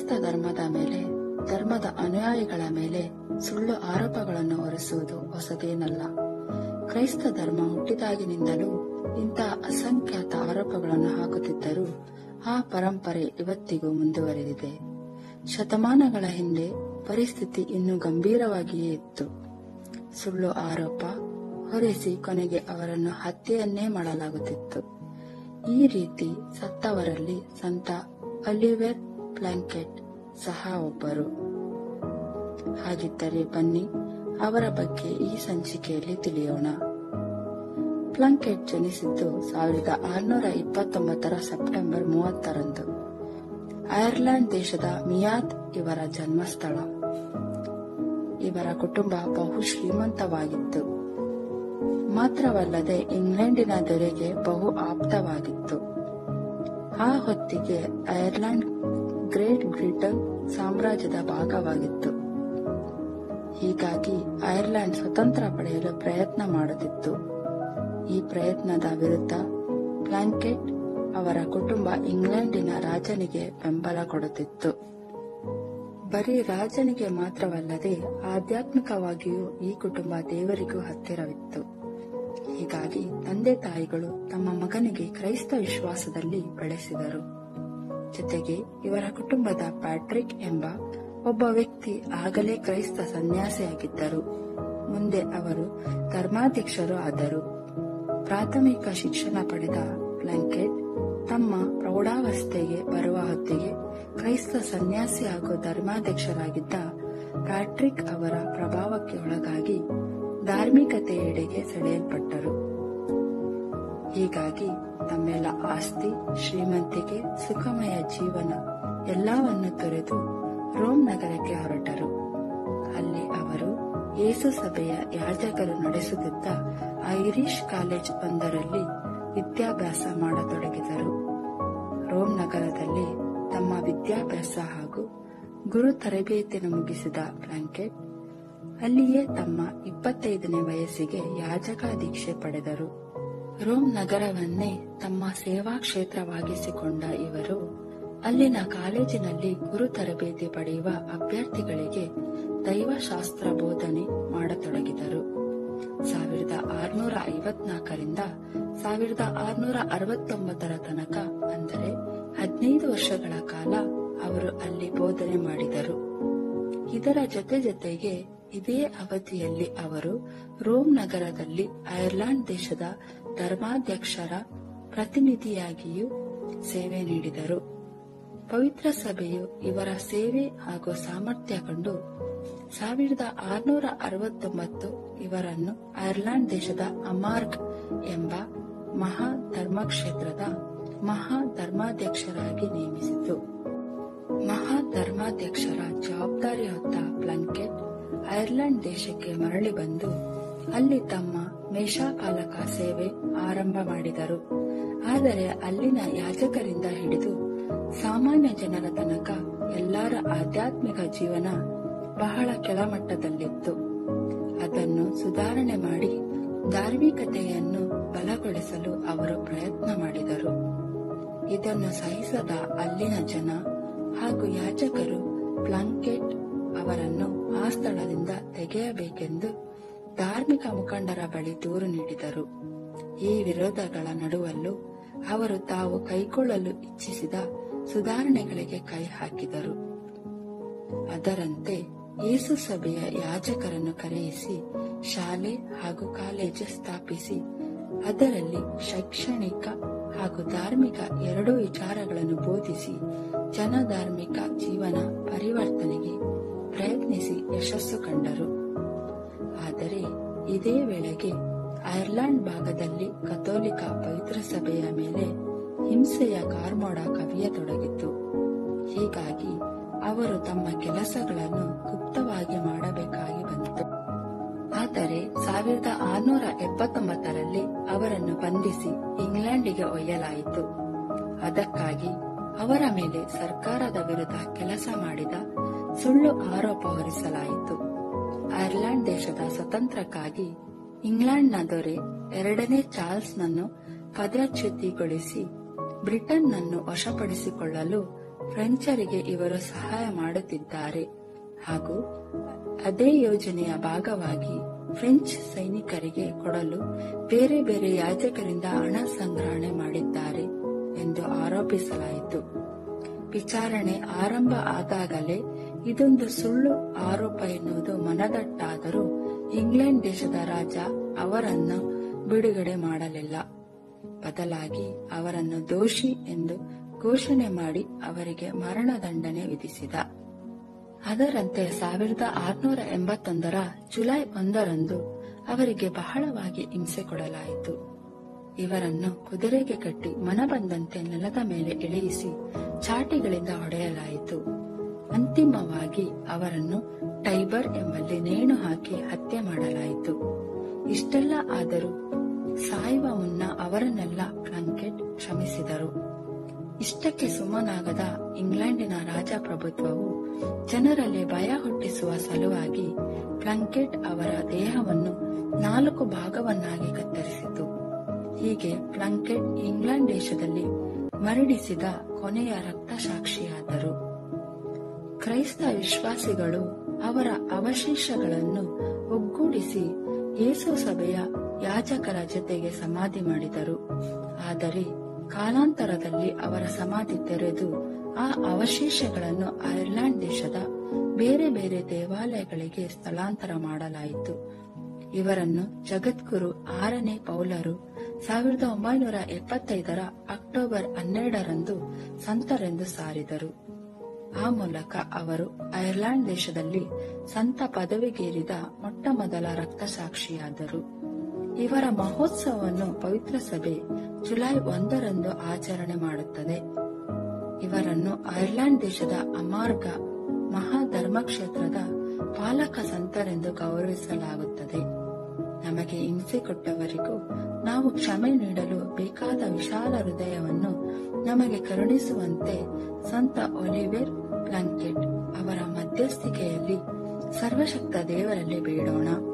ಕ್ರೈಸ್ತ ಧರ್ಮದ ಮೇಲೆ ಧರ್ಮದ ಅನುಯಾಯಿಗಳ ಮೇಲೆ ಸುಳ್ಳು ಆರೋಪಗಳನ್ನು ಹೊರಿಸುವುದು ಹೊಸದೇನಲ್ಲ ಕ್ರೈಸ್ತ ಧರ್ಮ ಹುಟ್ಟಿದಾಗಿನಿಂದಲೂ ಇಂತಹ ಅಸಂಖ್ಯಾತ ಆರೋಪಗಳನ್ನು ಹಾಕುತ್ತಿದ್ದರೂ ಆ ಪರಂಪರೆ ಇವತ್ತಿಗೂ ಮುಂದುವರೆದಿದೆ ಶತಮಾನಗಳ ಹಿಂದೆ ಪರಿಸ್ಥಿತಿ ಇನ್ನೂ ಗಂಭೀರವಾಗಿಯೇ ಇತ್ತು ಸುಳ್ಳು ಆರೋಪ ಹೊರಿಸಿ ಕೊನೆಗೆ ಅವರನ್ನು ಹತ್ಯೆಯನ್ನೇ ಮಾಡಲಾಗುತ್ತಿತ್ತು ಈ ರೀತಿ ಸತ್ತವರಲ್ಲಿ ಸಂತ ಅಲಿವೆರ್ ಪ್ಲಾಂಕೆಟ್ ಸಹ ಒಬ್ಬರು ಹಾಗಿದ್ದರೆ ಬನ್ನಿ ಅವರ ಬಗ್ಗೆ ಈ ಸಂಚಿಕೆಯಲ್ಲಿ ತಿಳಿಯೋಣ ಪ್ಲಂಕೆಟ್ ಜನಿಸಿದ್ದು ಸಾವಿರದ ಆರುನೂರ ಇಪ್ಪತ್ತೊಂಬತ್ತರ ಸೆಪ್ಟೆಂಬರ್ ಮೂವತ್ತರಂದು ಐರ್ಲೆಂಡ್ ದೇಶದ ಮಿಯಾತ್ ಇವರ ಜನ್ಮಸ್ಥಳ ಇವರ ಕುಟುಂಬ ಬಹು ಶ್ರೀಮಂತವಾಗಿತ್ತು ಮಾತ್ರವಲ್ಲದೆ ಇಂಗ್ಲೆಂಡಿನ ದೊರೆಗೆ ಬಹು ಆಪ್ತವಾಗಿತ್ತು ಆ ಹೊತ್ತಿಗೆ ಐರ್ಲೆಂಡ್ ಗ್ರೇಟ್ ಬ್ರಿಟನ್ ಸಾಮ್ರಾಜ್ಯದ ಭಾಗವಾಗಿತ್ತು ಹೀಗಾಗಿ ಐರ್ಲೆಂಡ್ ಸ್ವತಂತ್ರ ಪಡೆಯಲು ಪ್ರಯತ್ನ ಮಾಡುತ್ತಿತ್ತು ಈ ಪ್ರಯತ್ನದ ವಿರುದ್ಧ ಪ್ಲಾಂಕೆಟ್ ಅವರ ಕುಟುಂಬ ಇಂಗ್ಲೆಂಡಿನ ರಾಜನಿಗೆ ಬೆಂಬಲ ಕೊಡುತ್ತಿತ್ತು ಬರೀ ರಾಜನಿಗೆ ಮಾತ್ರವಲ್ಲದೆ ಆಧ್ಯಾತ್ಮಿಕವಾಗಿಯೂ ಈ ಕುಟುಂಬ ದೇವರಿಗೂ ಹತ್ತಿರವಿತ್ತು ಹೀಗಾಗಿ ತಂದೆ ತಾಯಿಗಳು ತಮ್ಮ ಮಗನಿಗೆ ಕ್ರೈಸ್ತ ವಿಶ್ವಾಸದಲ್ಲಿ ಬೆಳೆಸಿದರು ಜೊತೆಗೆ ಇವರ ಕುಟುಂಬದ ಪ್ಯಾಟ್ರಿಕ್ ಎಂಬ ಒಬ್ಬ ವ್ಯಕ್ತಿ ಆಗಲೇ ಕ್ರೈಸ್ತ ಸನ್ಯಾಸಿಯಾಗಿದ್ದರು ಮುಂದೆ ಅವರು ಧರ್ಮಾಧ್ಯಕ್ಷರು ಆದರು ಪ್ರಾಥಮಿಕ ಶಿಕ್ಷಣ ಪಡೆದ ಪ್ಲಾಂಕೆಟ್ ತಮ್ಮ ಪ್ರೌಢಾವಸ್ಥೆಗೆ ಬರುವ ಹೊತ್ತಿಗೆ ಕ್ರೈಸ್ತ ಸನ್ಯಾಸಿ ಹಾಗೂ ಧರ್ಮಾಧ್ಯಕ್ಷರಾಗಿದ್ದ ಪ್ಯಾಟ್ರಿಕ್ ಅವರ ಪ್ರಭಾವಕ್ಕೆ ಒಳಗಾಗಿ ಧಾರ್ಮಿಕತೆಯೆಡೆಗೆ ಸೆಳೆಯಲ್ಪಟ್ಟರು ಹೀಗಾಗಿ ತಮ್ಮೆಲ್ಲ ಆಸ್ತಿ ಶ್ರೀಮಂತಿಕೆ ಸುಖಮಯ ಜೀವನ ಎಲ್ಲವನ್ನು ತೊರೆದು ರೋಮ್ ನಗರಕ್ಕೆ ಹೊರಟರು ಅಲ್ಲಿ ಅವರು ಯೇಸು ಸಭೆಯ ಯಾಜಕರು ನಡೆಸುತ್ತಿದ್ದ ಐರಿಷ್ ಕಾಲೇಜ್ ಒಂದರಲ್ಲಿ ವಿದ್ಯಾಭ್ಯಾಸ ಮಾಡತೊಡಗಿದರು ರೋಮ್ ನಗರದಲ್ಲಿ ತಮ್ಮ ವಿದ್ಯಾಭ್ಯಾಸ ಹಾಗೂ ಗುರು ತರಬೇತಿಯನ್ನು ಮುಗಿಸಿದ ಪ್ಲಾಂಕೆಟ್ ಅಲ್ಲಿಯೇ ತಮ್ಮ ಇಪ್ಪತ್ತೈದನೇ ವಯಸ್ಸಿಗೆ ಯಾಜಕ ದೀಕ್ಷೆ ಪಡೆದರು ರೋಮ್ ನಗರವನ್ನೇ ತಮ್ಮ ಸೇವಾ ಕ್ಷೇತ್ರವಾಗಿಸಿಕೊಂಡ ಇವರು ಅಲ್ಲಿನ ಕಾಲೇಜಿನಲ್ಲಿ ಗುರು ತರಬೇತಿ ಪಡೆಯುವ ಅಭ್ಯರ್ಥಿಗಳಿಗೆ ದೈವಶಾಸ್ತ್ರ ಬೋಧನೆ ಮಾಡತೊಡಗಿದರು ಸಾವಿರದ ಆರುನೂರ ಐವತ್ನಾಲ್ಕರಿಂದ ಸಾವಿರದ ಆರುನೂರ ಅರವತ್ತೊಂಬತ್ತರ ತನಕ ಅಂದರೆ ಹದಿನೈದು ವರ್ಷಗಳ ಕಾಲ ಅವರು ಅಲ್ಲಿ ಬೋಧನೆ ಮಾಡಿದರು ಇದರ ಜೊತೆ ಜೊತೆಗೆ ಇದೇ ಅವಧಿಯಲ್ಲಿ ಅವರು ರೋಮ್ ನಗರದಲ್ಲಿ ಐರ್ಲೆಂಡ್ ದೇಶದ ಧರ್ಮಾಧ್ಯಕ್ಷರ ಪ್ರತಿನಿಧಿಯಾಗಿಯೂ ಸೇವೆ ನೀಡಿದರು ಪವಿತ್ರ ಸಭೆಯು ಇವರ ಸೇವೆ ಹಾಗೂ ಸಾಮರ್ಥ್ಯ ಕಂಡು ಸಾವಿರದ ಆರುನೂರ ಅರವತ್ತೊಂಬತ್ತು ಇವರನ್ನು ಐರ್ಲೆಂಡ್ ದೇಶದ ಅಮಾರ್ಗ್ ಎಂಬ ಮಹಾ ಧರ್ಮಕ್ಷೇತ್ರದ ಮಹಾ ಧರ್ಮಾಧ್ಯಕ್ಷರಾಗಿ ನೇಮಿಸಿತು ಮಹಾ ಧರ್ಮಾಧ್ಯಕ್ಷರ ಜವಾಬ್ದಾರಿ ಹೊತ್ತ ಪ್ಲಂಕೆಟ್ ಐರ್ಲೆಂಡ್ ದೇಶಕ್ಕೆ ಮರಳಿ ಬಂದು ಅಲ್ಲಿ ತಮ್ಮ ಮೇಷಪಾಲಕ ಸೇವೆ ಆರಂಭ ಮಾಡಿದರು ಆದರೆ ಅಲ್ಲಿನ ಯಾಜಕರಿಂದ ಹಿಡಿದು ಸಾಮಾನ್ಯ ಜನರ ತನಕ ಎಲ್ಲರ ಆಧ್ಯಾತ್ಮಿಕ ಜೀವನ ಬಹಳ ಕೆಳಮಟ್ಟದಲ್ಲಿತ್ತು ಅದನ್ನು ಸುಧಾರಣೆ ಮಾಡಿ ಧಾರ್ಮಿಕತೆಯನ್ನು ಬಲಗೊಳಿಸಲು ಅವರು ಪ್ರಯತ್ನ ಮಾಡಿದರು ಇದನ್ನು ಸಹಿಸದ ಅಲ್ಲಿನ ಜನ ಹಾಗೂ ಯಾಜಕರು ಪ್ಲಾಂಕೆಟ್ ಅವರನ್ನು ಆ ಸ್ಥಳದಿಂದ ತೆಗೆಯಬೇಕೆಂದು ಧಾರ್ಮಿಕ ಮುಖಂಡರ ಬಳಿ ದೂರು ನೀಡಿದರು ಈ ವಿರೋಧಗಳ ನಡುವಲ್ಲೂ ಅವರು ತಾವು ಕೈಗೊಳ್ಳಲು ಇಚ್ಛಿಸಿದ ಸುಧಾರಣೆಗಳಿಗೆ ಕೈ ಹಾಕಿದರು ಅದರಂತೆ ಯೇಸು ಸಭೆಯ ಯಾಜಕರನ್ನು ಕರೆಯಿಸಿ ಶಾಲೆ ಹಾಗೂ ಕಾಲೇಜು ಸ್ಥಾಪಿಸಿ ಅದರಲ್ಲಿ ಶೈಕ್ಷಣಿಕ ಹಾಗೂ ಧಾರ್ಮಿಕ ಎರಡೂ ವಿಚಾರಗಳನ್ನು ಬೋಧಿಸಿ ಜನಧಾರ್ಮಿಕ ಜೀವನ ಪರಿವರ್ತನೆಗೆ ಪ್ರಯತ್ನಿಸಿ ಯಶಸ್ಸು ಕಂಡರು ಆದರೆ ಇದೇ ವೇಳೆಗೆ ಐರ್ಲೆಂಡ್ ಭಾಗದಲ್ಲಿ ಕಥೋಲಿಕ ಪವಿತ್ರ ಸಭೆಯ ಮೇಲೆ ಹಿಂಸೆಯ ಕಾರ್ಮೋಡ ಕವಿಯತೊಡಗಿತ್ತು ಹೀಗಾಗಿ ಅವರು ತಮ್ಮ ಕೆಲಸಗಳನ್ನು ಗುಪ್ತವಾಗಿ ಮಾಡಬೇಕಾಗಿ ಬಂತು ಆದರೆ ಸಾವಿರದ ಆರುನೂರ ಎಪ್ಪತ್ತೊಂಬತ್ತರಲ್ಲಿ ಅವರನ್ನು ಬಂಧಿಸಿ ಇಂಗ್ಲೆಂಡಿಗೆ ಒಯ್ಯಲಾಯಿತು ಅದಕ್ಕಾಗಿ ಅವರ ಮೇಲೆ ಸರ್ಕಾರದ ವಿರುದ್ಧ ಕೆಲಸ ಮಾಡಿದ ಸುಳ್ಳು ಆರೋಪ ಹೊರಿಸಲಾಯಿತು ಐರ್ಲೆಂಡ್ ದೇಶದ ಸ್ವತಂತ್ರಕ್ಕಾಗಿ ಇಂಗ್ಲೆಂಡ್ನ ದೊರೆ ಎರಡನೇ ಚಾರ್ಲ್ಸ್ನನ್ನು ಪದಚ್ಯುತಿಗೊಳಿಸಿ ಬ್ರಿಟನ್ನನ್ನು ವಶಪಡಿಸಿಕೊಳ್ಳಲು ಫ್ರೆಂಚರಿಗೆ ಇವರು ಸಹಾಯ ಮಾಡುತ್ತಿದ್ದಾರೆ ಹಾಗೂ ಅದೇ ಯೋಜನೆಯ ಭಾಗವಾಗಿ ಫ್ರೆಂಚ್ ಸೈನಿಕರಿಗೆ ಕೊಡಲು ಬೇರೆ ಬೇರೆ ಯಾಜಕರಿಂದ ಹಣ ಸಂಗ್ರಹಣೆ ಮಾಡಿದ್ದಾರೆ ಎಂದು ಆರೋಪಿಸಲಾಯಿತು ವಿಚಾರಣೆ ಆರಂಭ ಆದಾಗಲೇ ಇದೊಂದು ಸುಳ್ಳು ಆರೋಪ ಎನ್ನುವುದು ಮನದಟ್ಟಾದರೂ ಇಂಗ್ಲೆಂಡ್ ದೇಶದ ರಾಜ ಅವರನ್ನು ಬಿಡುಗಡೆ ಮಾಡಲಿಲ್ಲ ಬದಲಾಗಿ ಅವರನ್ನು ದೋಷಿ ಎಂದು ಘೋಷಣೆ ಮಾಡಿ ಅವರಿಗೆ ಮರಣದಂಡನೆ ವಿಧಿಸಿದ ಅದರಂತೆ ಸಾವಿರದ ಆರುನೂರ ಎಂಬತ್ತೊಂದರ ಜುಲೈ ಒಂದರಂದು ಅವರಿಗೆ ಬಹಳವಾಗಿ ಹಿಂಸೆ ಕೊಡಲಾಯಿತು ಇವರನ್ನು ಕುದುರೆಗೆ ಕಟ್ಟಿ ಮನಬಂದಂತೆ ನೆಲದ ಮೇಲೆ ಇಳಿಯಿಸಿ ಚಾಟಿಗಳಿಂದ ಹೊಡೆಯಲಾಯಿತು ಅಂತಿಮವಾಗಿ ಅವರನ್ನು ಟೈಬರ್ ಎಂಬಲ್ಲಿ ನೇಣು ಹಾಕಿ ಹತ್ಯೆ ಮಾಡಲಾಯಿತು ಇಷ್ಟೆಲ್ಲ ಆದರೂ ಸಾಯುವ ಮುನ್ನ ಅವರನ್ನೆಲ್ಲ ಪ್ಲಂಕೆಟ್ ಕ್ಷಮಿಸಿದರು ಇಷ್ಟಕ್ಕೆ ಸುಮ್ಮನಾಗದ ಇಂಗ್ಲೆಂಡಿನ ರಾಜಪ್ರಭುತ್ವವು ಜನರಲ್ಲಿ ಭಯ ಹುಟ್ಟಿಸುವ ಸಲುವಾಗಿ ಪ್ಲಂಕೆಟ್ ಅವರ ದೇಹವನ್ನು ನಾಲ್ಕು ಭಾಗವನ್ನಾಗಿ ಕತ್ತರಿಸಿತು ಹೀಗೆ ಪ್ಲಂಕೆಟ್ ಇಂಗ್ಲೆಂಡ್ ದೇಶದಲ್ಲಿ ಮರಣಿಸಿದ ಕೊನೆಯ ರಕ್ತಸಾಕ್ಷಿಯಾದರು ಕ್ರೈಸ್ತ ವಿಶ್ವಾಸಿಗಳು ಅವರ ಅವಶೇಷಗಳನ್ನು ಒಗ್ಗೂಡಿಸಿ ಯೇಸು ಸಭೆಯ ಯಾಜಕರ ಜೊತೆಗೆ ಸಮಾಧಿ ಮಾಡಿದರು ಆದರೆ ಕಾಲಾಂತರದಲ್ಲಿ ಅವರ ಸಮಾಧಿ ತೆರೆದು ಆ ಅವಶೇಷಗಳನ್ನು ಐರ್ಲೆಂಡ್ ದೇಶದ ಬೇರೆ ಬೇರೆ ದೇವಾಲಯಗಳಿಗೆ ಸ್ಥಳಾಂತರ ಮಾಡಲಾಯಿತು ಇವರನ್ನು ಜಗದ್ಗುರು ಆರನೇ ಪೌಲರು ಸಾವಿರದ ಒಂಬೈನೂರ ಎಪ್ಪತ್ತೈದರ ಅಕ್ಟೋಬರ್ ಹನ್ನೆರಡರಂದು ಸಂತರೆಂದು ಸಾರಿದರು ಆ ಮೂಲಕ ಅವರು ಐರ್ಲೆಂಡ್ ದೇಶದಲ್ಲಿ ಸಂತ ಪದವಿಗೇರಿದ ಮೊಟ್ಟ ಮೊದಲ ರಕ್ತಸಾಕ್ಷಿಯಾದರು ಇವರ ಮಹೋತ್ಸವವನ್ನು ಪವಿತ್ರ ಸಭೆ ಜುಲೈ ಒಂದರಂದು ಆಚರಣೆ ಮಾಡುತ್ತದೆ ಇವರನ್ನು ಐರ್ಲೆಂಡ್ ದೇಶದ ಅಮಾರ್ಗ ಮಹಾಧರ್ಮಕ್ಷೇತ್ರದ ಪಾಲಕ ಸಂತರೆಂದು ಗೌರವಿಸಲಾಗುತ್ತದೆ ನಮಗೆ ಹಿಂಸೆ ಕೊಟ್ಟವರಿಗೂ ನಾವು ಕ್ಷಮೆ ನೀಡಲು ಬೇಕಾದ ವಿಶಾಲ ಹೃದಯವನ್ನು ನಮಗೆ ಕರುಣಿಸುವಂತೆ ಸಂತ ಒಲಿವೆರ್ ಪ್ಲಾಂಕೆಟ್ ಅವರ ಮಧ್ಯಸ್ಥಿಕೆಯಲ್ಲಿ ಸರ್ವಶಕ್ತ ದೇವರಲ್ಲಿ ಬೇಡೋಣ